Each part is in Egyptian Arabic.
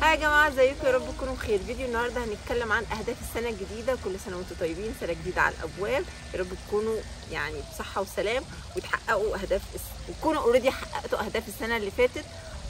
هاي يا جماعه ازيكم يا رب تكونوا بخير فيديو النهارده هنتكلم عن اهداف السنه الجديده كل سنه وانتم طيبين سنه جديده على الابواب يا رب تكونوا يعني بصحه وسلام وتحققوا اهداف وتكونوا اوريدي حققتوا اهداف السنه اللي فاتت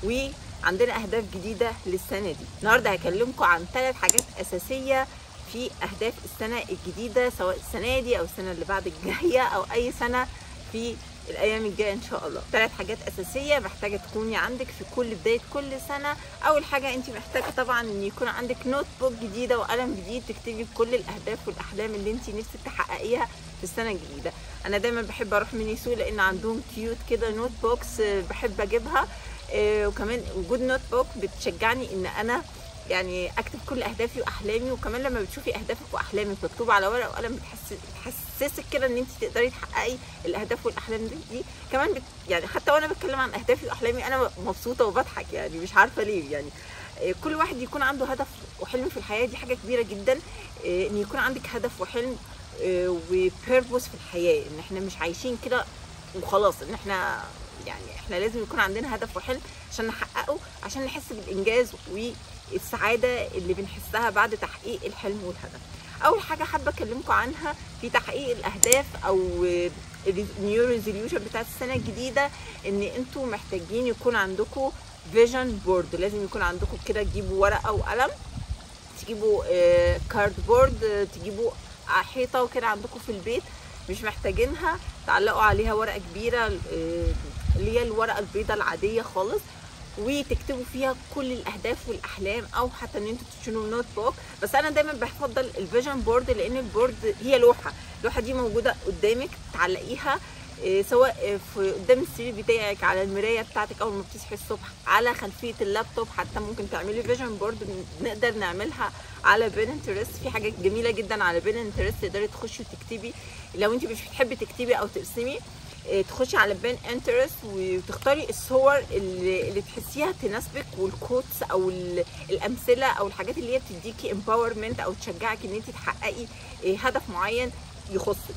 وعندنا اهداف جديده للسنه دي النهارده هكلمكم عن ثلاث حاجات اساسيه في اهداف السنه الجديده سواء السنه دي او السنه اللي بعد الجايه او اي سنه في الايام الجايه ان شاء الله ثلاث حاجات اساسيه محتاجه تكوني عندك في كل بدايه كل سنه اول حاجه انت محتاجه طبعا ان يكون عندك نوت بوك جديده وقلم جديد تكتبي كل الاهداف والاحلام اللي انت نفسك تحققيها في السنه الجديده انا دايما بحب اروح ميني سو لان عندهم كيوت كده نوت بوكس بحب اجيبها وكمان وجود نوت بوك بتشجعني ان انا يعني اكتب كل اهدافي واحلامي وكمان لما بتشوفي اهدافك واحلامك مكتوبه على ورقه وقلم بتحس بتحسسك كده ان انت تقدري تحققي الاهداف والاحلام دي, دي. كمان بت يعني حتى وانا بتكلم عن اهدافي واحلامي انا مبسوطه وبضحك يعني مش عارفه ليه يعني كل واحد يكون عنده هدف وحلم في الحياه دي حاجه كبيره جدا ان يكون عندك هدف وحلم وبيربوس في الحياه ان احنا مش عايشين كده وخلاص ان احنا يعني احنا لازم يكون عندنا هدف وحلم عشان نحققه عشان نحس بالانجاز والسعاده اللي بنحسها بعد تحقيق الحلم والهدف اول حاجه حابه اكلمكم عنها في تحقيق الاهداف او النيو ريزوليوشن بتاعت السنه الجديده ان انتوا محتاجين يكون عندكم فيجن بورد لازم يكون عندكم كده تجيبوا ورقه وقلم تجيبوا كارد بورد تجيبوا حيطه وكده عندكم في البيت مش محتاجينها تعلقوا عليها ورقه كبيره اللي هي الورقه البيضاء العاديه خالص وتكتبوا فيها كل الاهداف والاحلام او حتى ان انتوا تشيلوا نوت بوك بس انا دايما بفضل الفيجن بورد لان البورد هي لوحه اللوحه دي موجوده قدامك تعلقيها سواء في قدام السرير بتاعك على المرايه بتاعتك اول ما بتصحي الصبح على خلفيه اللابتوب حتى ممكن تعملي فيجن بورد نقدر نعملها على بينترست في حاجات جميله جدا على بينترست تقدري تخشي وتكتبي لو انت مش بتحبي تكتبي او ترسمي تخشي على بين انترست وتختاري الصور اللي, اللي تحسيها تناسبك والكوتس او الامثله او الحاجات اللي هي بتديكي امباورمنت او تشجعك ان انت تحققي هدف معين يخصك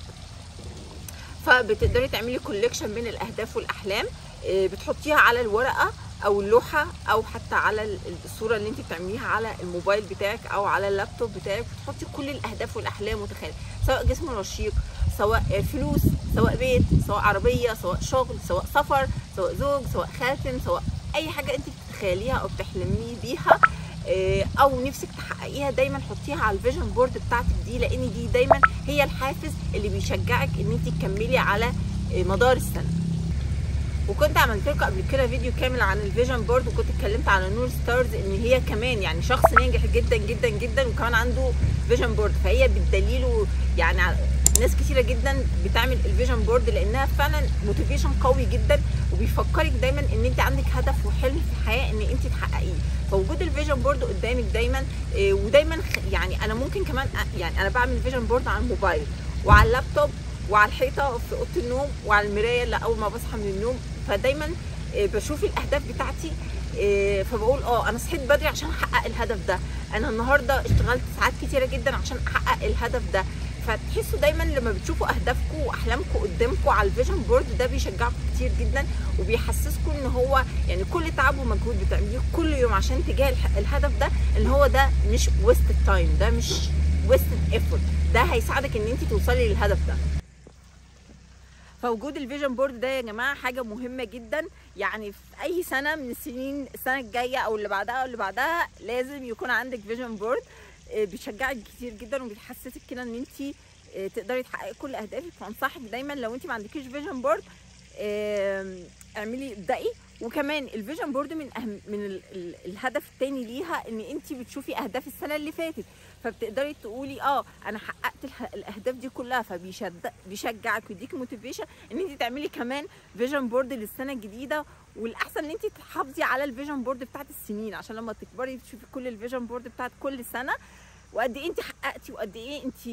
فبتقدري تعملي كوليكشن من الاهداف والاحلام بتحطيها على الورقه او اللوحه او حتى على الصوره اللي انت بتعمليها على الموبايل بتاعك او على اللابتوب بتاعك بتحطي كل الاهداف والاحلام متخيله سواء جسم رشيق سواء فلوس سواء بيت سواء عربيه سواء شغل سواء سفر سواء زوج سواء خاتم سواء اي حاجه انت بتتخيليها او بتحلمي بيها او نفسك تحققيها دايما حطيها على الفيجن بورد بتاعتك دي لان دي دايما هي الحافز اللي بيشجعك ان انت تكملي على مدار السنه وكنت عملت لكم قبل كده فيديو كامل عن الفيجن بورد وكنت اتكلمت على نور ستارز ان هي كمان يعني شخص ناجح جدا جدا جدا وكمان عنده فيجن بورد فهي بالدليل يعني ناس كتيرة جدا بتعمل الفيجن بورد لانها فعلا موتيفيشن قوي جدا وبيفكرك دايما ان انت عندك هدف وحلم في الحياه ان انت تحققيه فوجود الفيجن بورد قدامك دايما ودايما يعني انا ممكن كمان يعني انا بعمل فيجن بورد على الموبايل وعلى اللابتوب وعلى الحيطه في اوضه النوم وعلى المرايه اللي اول ما بصحى من النوم فدايما بشوف الاهداف بتاعتي فبقول اه انا صحيت بدري عشان احقق الهدف ده انا النهارده اشتغلت ساعات كتيره جدا عشان احقق الهدف ده فتحسوا دايما لما بتشوفوا اهدافكم واحلامكم قدامكم على الفيجن بورد ده بيشجعكم كتير جدا وبيحسسكم ان هو يعني كل تعب ومجهود بتعمليه كل يوم عشان تجاه الهدف ده ان هو ده مش ويست تايم ده مش ويست ايفورت ده هيساعدك ان انت توصلي للهدف ده فوجود الفيجن بورد ده يا جماعه حاجه مهمه جدا يعني في اي سنه من السنين السنه الجايه او اللي بعدها او اللي بعدها لازم يكون عندك فيجن بورد بيشجعك كتير جدا وبيحسسك كده ان انت تقدري تحققي كل اهدافك فانصحك دايما لو انت ما عندكيش فيجن بورد اعملي ابدأي وكمان الفيجن بورد من أهم من ال ال الهدف التاني ليها ان انت بتشوفي اهداف السنه اللي فاتت فبتقدري تقولي اه انا حققت الاهداف دي كلها فبيشجعك ويديك موتيفيشن ان انت تعملي كمان فيجن بورد للسنه الجديده والاحسن ان انت تحافظي على الفيجن بورد بتاعت السنين عشان لما تكبري تشوفي كل الفيجن بورد بتاعت كل سنه وقد ايه انت حققتي وقد ايه انت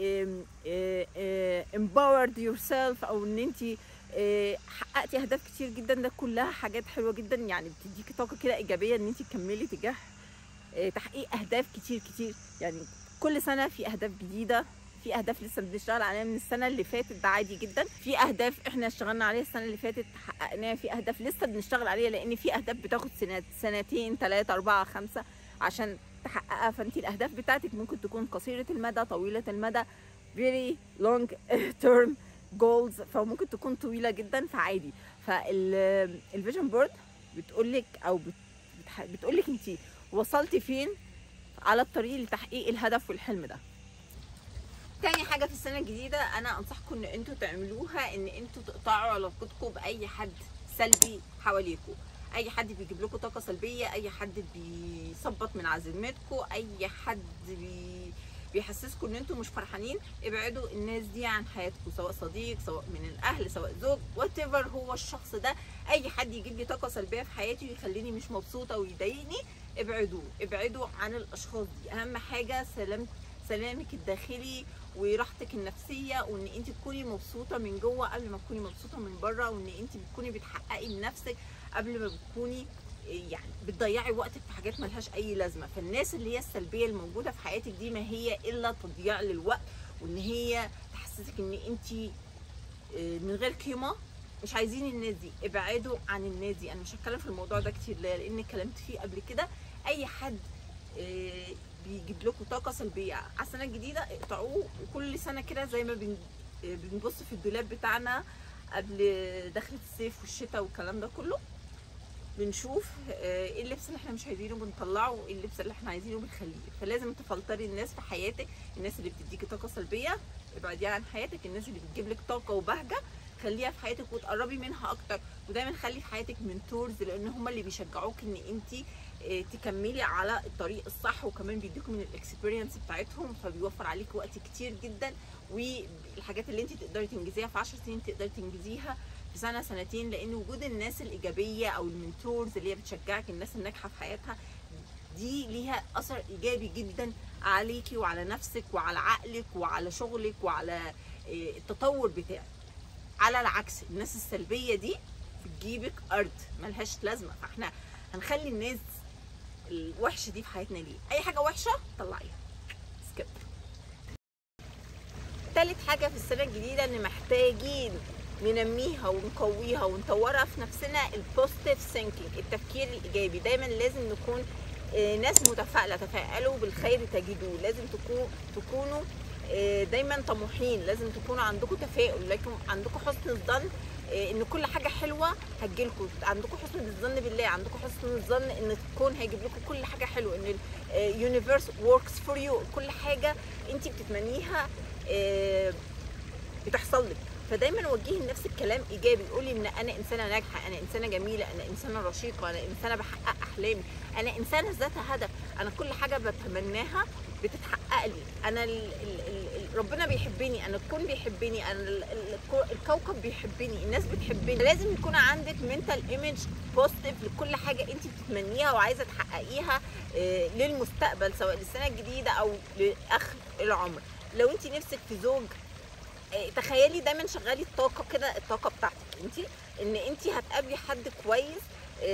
empowered yourself او ان انت حققتي اهداف كتير جدا ده كلها حاجات حلوه جدا يعني بتديكي طاقه كده ايجابيه ان انت تكملي تجاه تحقيق اهداف كتير كتير يعني كل سنه في اهداف جديده في اهداف لسه بنشتغل عليها من السنه اللي فاتت ده عادي جدا في اهداف احنا اشتغلنا عليها السنه اللي فاتت حققناها في اهداف لسه بنشتغل عليها لان في اهداف بتاخد سنات سنتين ثلاثه اربعه خمسه عشان تحققها فانت الاهداف بتاعتك ممكن تكون قصيره المدى طويله المدى very long term goals فممكن تكون طويله جدا فعادي فالفيجن بورد بتقول لك او بتقول لك انت وصلتي فين على الطريق لتحقيق الهدف والحلم ده تاني حاجه في السنه الجديده انا انصحكم ان انتوا تعملوها ان انتوا تقطعوا علاقتكم باي حد سلبي حواليكم اي حد بيجيب لكم طاقه سلبيه اي حد بيثبط من عزيمتكم اي حد بي بيحسسكم ان انتم مش فرحانين ابعدوا الناس دي عن حياتكم سواء صديق سواء من الاهل سواء زوج وات هو الشخص ده اي حد يجيب لي طاقه سلبيه في حياتي ويخليني مش مبسوطه ويضايقني ابعدوه ابعدوا عن الاشخاص دي اهم حاجه سلام سلامك الداخلي وراحتك النفسيه وان انت تكوني مبسوطه من جوه قبل ما تكوني مبسوطه من بره وان انت بتكوني بتحققي لنفسك قبل ما بتكوني يعني بتضيعي وقتك في حاجات ملهاش اي لازمه فالناس اللي هي السلبيه الموجوده في حياتك دي ما هي الا تضييع للوقت وان هي تحسسك ان انت من غير قيمه مش عايزين الناس دي ابعدوا عن الناس دي انا مش هتكلم في الموضوع ده كتير لان اتكلمت فيه قبل كده اي حد بيجيب لكم طاقه سلبيه على السنه الجديده اقطعوه وكل سنه كده زي ما بنبص في الدولاب بتاعنا قبل دخلة الصيف والشتاء والكلام ده كله بنشوف ايه اللبس اللي احنا مش عايزينه بنطلعه وايه اللبس اللي احنا عايزينه بنخليه فلازم تفلتري الناس في حياتك الناس اللي بتديكي طاقه سلبيه ابعديها عن حياتك الناس اللي بتجيب لك طاقه وبهجه خليها في حياتك وتقربي منها اكتر ودايما خلي في حياتك منتورز لان هم اللي بيشجعوك ان انت تكملي على الطريق الصح وكمان بيديكم من الاكسبيرينس بتاعتهم فبيوفر عليك وقت كتير جدا والحاجات اللي انت تقدري تنجزيها في 10 سنين تقدري تنجزيها في سنه سنتين لان وجود الناس الايجابيه او المنتورز اللي هي بتشجعك الناس الناجحه في حياتها دي ليها اثر ايجابي جدا عليكي وعلى نفسك وعلى عقلك وعلى شغلك وعلى التطور بتاعك على العكس الناس السلبيه دي بتجيبك ارض ملهاش لازمه فاحنا هنخلي الناس الوحشه دي في حياتنا ليه اي حاجه وحشه طلعيها سكيب تالت حاجه في السنه الجديده ان محتاجين ننميها ونقويها ونطورها في نفسنا البوزيتيف ثينكينج التفكير الايجابي دايما لازم نكون ناس متفائله تفائلوا بالخير تجدوه لازم تكونوا تكونوا دايما طموحين لازم تكونوا عندكم تفاؤل لكن عندكم حسن الظن ان كل حاجه حلوه هتجيلكم عندكم حسن الظن بالله عندكم حسن الظن ان الكون هيجيب لكم كل حاجه حلوه ان اليونيفرس وركس فور يو كل حاجه انت بتتمنيها بتحصل لك فدايما وجهي لنفسك كلام ايجابي قولي ان انا انسانه ناجحه انا انسانه جميله انا انسانه رشيقه انا انسانه بحقق احلامي انا انسانه ذات هدف انا كل حاجه بتمناها بتتحقق لي انا ال ال ال ربنا بيحبني انا الكون بيحبني انا ال ال الكوكب بيحبني الناس بتحبني لازم يكون عندك منتال ايمج بوزيتيف لكل حاجه انت بتتمنيها وعايزه تحققيها للمستقبل سواء للسنه الجديده او لاخر العمر لو انت نفسك في زوج تخيلي دايما شغالي الطاقه كده الطاقه بتاعتك انت ان انت هتقابلي حد كويس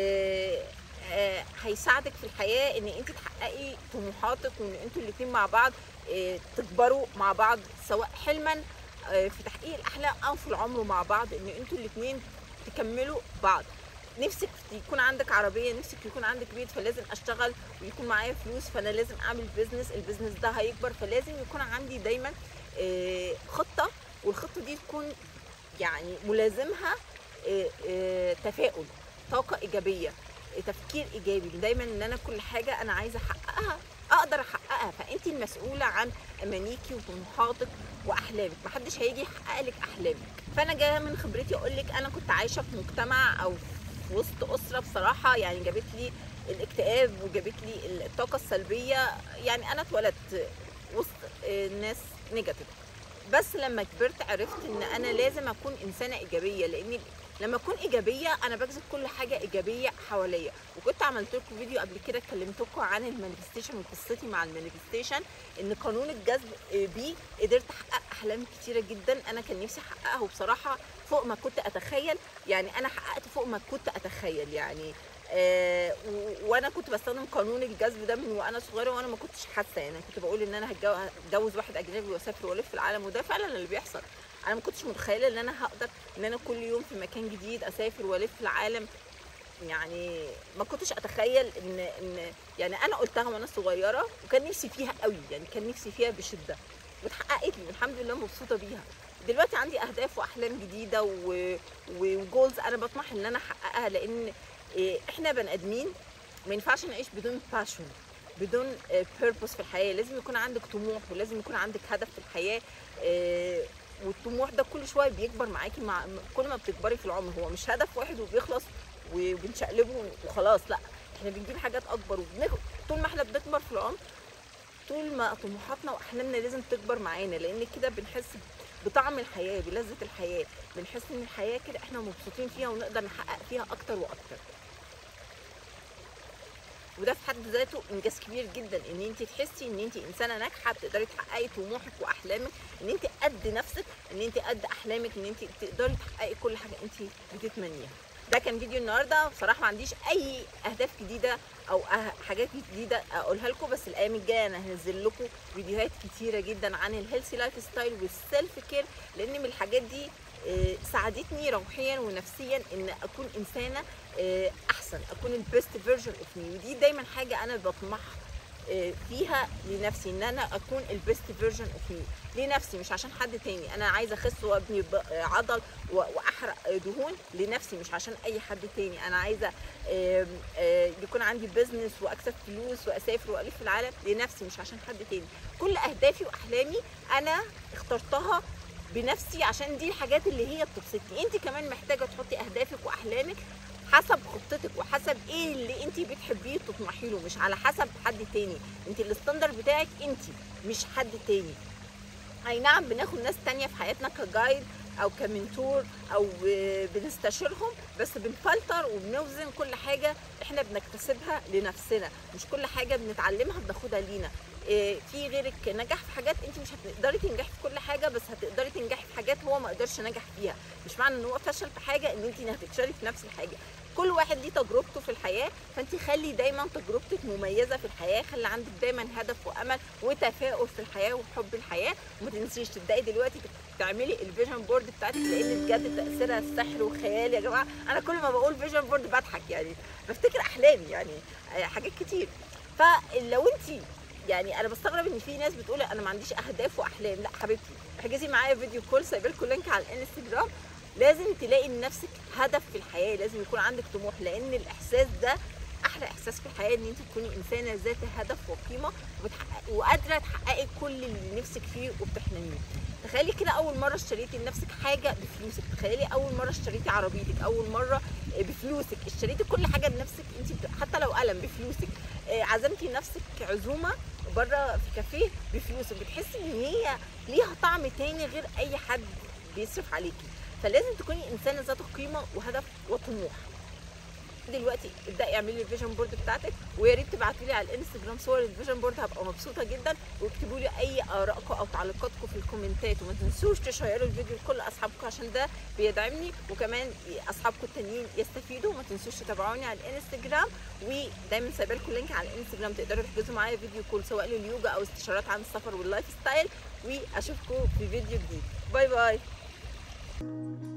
هيساعدك في الحياه ان انت تحققي طموحاتك وان انتوا الاثنين مع بعض تكبروا مع بعض سواء حلما في تحقيق الاحلام او في العمر مع بعض ان انتوا الاثنين تكملوا بعض نفسك يكون عندك عربيه نفسك يكون عندك بيت فلازم اشتغل ويكون معايا فلوس فانا لازم اعمل بيزنس البيزنس ده هيكبر فلازم يكون عندي دايما خطه والخطه دي تكون يعني ملازمها تفاؤل طاقه ايجابيه تفكير ايجابي دايما ان انا كل حاجه انا عايزه احققها اقدر احققها فانت المسؤوله عن امانيكي وطموحاتك واحلامك محدش هيجي يحقق لك احلامك فانا جايه من خبرتي اقول لك انا كنت عايشه في مجتمع او في وسط اسره بصراحه يعني جابت لي الاكتئاب وجابت لي الطاقه السلبيه يعني انا اتولدت وسط ناس نيجاتيف بس لما كبرت عرفت ان انا لازم اكون انسانه ايجابيه لان لما اكون ايجابيه انا بجذب كل حاجه ايجابيه حواليا وكنت عملت لكم فيديو قبل كده كلمتكم عن المانيفستيشن وقصتي مع المانيفستيشن ان قانون الجذب بيه قدرت احقق احلام كتيره جدا انا كان نفسي احققها وبصراحه فوق ما كنت اتخيل يعني انا حققت فوق ما كنت اتخيل يعني آه وانا كنت بستخدم قانون الجذب ده من وانا صغيره وانا ما كنتش حاسه يعني كنت بقول ان انا هتجوز واحد اجنبي واسافر والف العالم وده فعلا اللي بيحصل انا ما كنتش متخيله ان انا هقدر ان انا كل يوم في مكان جديد اسافر والف العالم يعني ما كنتش اتخيل ان ان يعني انا قلتها وانا صغيره وكان نفسي فيها قوي يعني كان نفسي فيها بشده واتحققت لي والحمد لله مبسوطه بيها دلوقتي عندي اهداف واحلام جديده و... وجولز انا بطمح ان انا احققها لان إيه، احنا بني ادمين ما ينفعش نعيش بدون باشن بدون بيربوس في الحياه لازم يكون عندك طموح ولازم يكون عندك هدف في الحياه إيه، والطموح ده كل شويه بيكبر معاكي مع كل ما بتكبري في العمر هو مش هدف واحد وبيخلص وبنشقلبه وخلاص لا احنا بنجيب حاجات اكبر وبنخ... طول ما احنا بنكبر في العمر طول ما طموحاتنا واحلامنا لازم تكبر معانا لان كده بنحس بطعم الحياه بلذه الحياه بنحس ان الحياه كده احنا مبسوطين فيها ونقدر نحقق فيها اكتر واكتر وده في حد ذاته انجاز كبير جدا ان انت تحسي ان انت انسانه ناجحه بتقدري تحققي طموحك واحلامك ان انت قد نفسك ان انت قد احلامك ان انت تقدري تحققي كل حاجه انت بتتمنيها ده كان فيديو النهارده بصراحه ما عنديش اي اهداف جديده او أه- حاجات جديده اقولها لكم بس الايام الجايه انا هنزل لكم فيديوهات كتيره جدا عن الهيلثي لايف ستايل والسيلف كير لان من الحاجات دي آه، ساعدتني روحيا ونفسيا ان اكون انسانه آه، احسن اكون البيست فيرجن اوف مي ودي دايما حاجه انا بطمح آه، فيها لنفسي ان انا اكون البيست فيرجن اوف مي لنفسي مش عشان حد تاني انا عايزه اخس وابني ب- آه، عضل و- واحرق آه، دهون لنفسي مش عشان اي حد تاني انا عايزه آم، آه، يكون عندي بزنس واكسب فلوس واسافر والف في العالم لنفسي مش عشان حد تاني كل اهدافي واحلامي انا اخترتها بنفسي عشان دي الحاجات اللي هي بتبسطني انت كمان محتاجه تحطي اهدافك واحلامك حسب خطتك وحسب ايه اللي انت بتحبيه تطمحي له مش على حسب حد تاني انت الستاندر بتاعك انت مش حد تاني اي نعم بناخد ناس تانية في حياتنا كجايد او كمنتور او ب- بنستشيرهم بس بنفلتر وبنوزن كل حاجه احنا بنكتسبها لنفسنا مش كل حاجه بنتعلمها بناخدها لينا إيه، في غيرك نجح في حاجات انت مش هتقدري تنجحي في كل حاجه بس هتقدري تنجحي في حاجات هو ما قدرش نجح فيها مش معنى ان هو فشل في حاجه ان انت هتفشلي في نفس الحاجه كل واحد ليه تجربته في الحياه فانت خلي دايما تجربتك مميزه في الحياه خلي عندك دايما هدف وامل وتفاؤل في الحياه وحب الحياه وما تنسيش تبداي دلوقتي تعملي الفيجن بورد بتاعتك لان بجد تاثيرها سحر وخيال يا جماعه انا كل ما بقول فيجن بورد بضحك يعني بفتكر احلامي يعني آه، حاجات كتير فلو انت يعني انا بستغرب ان في ناس بتقول انا ما عنديش اهداف واحلام لا حبيبتي احجزي معايا فيديو كول سايبه لكم اللينك على الانستجرام لازم تلاقي لنفسك هدف في الحياه لازم يكون عندك طموح لان الاحساس ده احلى احساس في الحياه ان انت تكوني انسانه ذات هدف وقيمه وبتحقق وقادره تحققي كل اللي نفسك فيه وبتحلميه تخيلي كده اول مره اشتريتي لنفسك حاجه بفلوسك تخيلي اول مره اشتريتي عربيتك اول مره بفلوسك اشتريتي كل حاجه لنفسك انت بت- حتى لو قلم بفلوسك آه، عزمتي نفسك عزومه بره في كافيه بفلوسك بتحسي ان هي ليها طعم تاني غير اي حد بيصرف عليكي فلازم تكوني انسانه ذات قيمه وهدف وطموح دلوقتي ابداي اعملي الفيجن بورد بتاعتك ويا ريت تبعتوا لي على الانستجرام صور الفيجن بورد هبقى مبسوطه جدا واكتبوا لي اي ارائكم او تعليقاتكم في الكومنتات وما تنسوش تشيروا الفيديو لكل اصحابكم عشان ده بيدعمني وكمان اصحابكم التانيين يستفيدوا وما تنسوش تتابعوني على الانستجرام ودايما سايبه لكم لينك على الانستجرام تقدروا تحجزوا معايا فيديو كول سواء لليوجا او استشارات عن السفر واللايف ستايل واشوفكم في فيديو جديد باي باي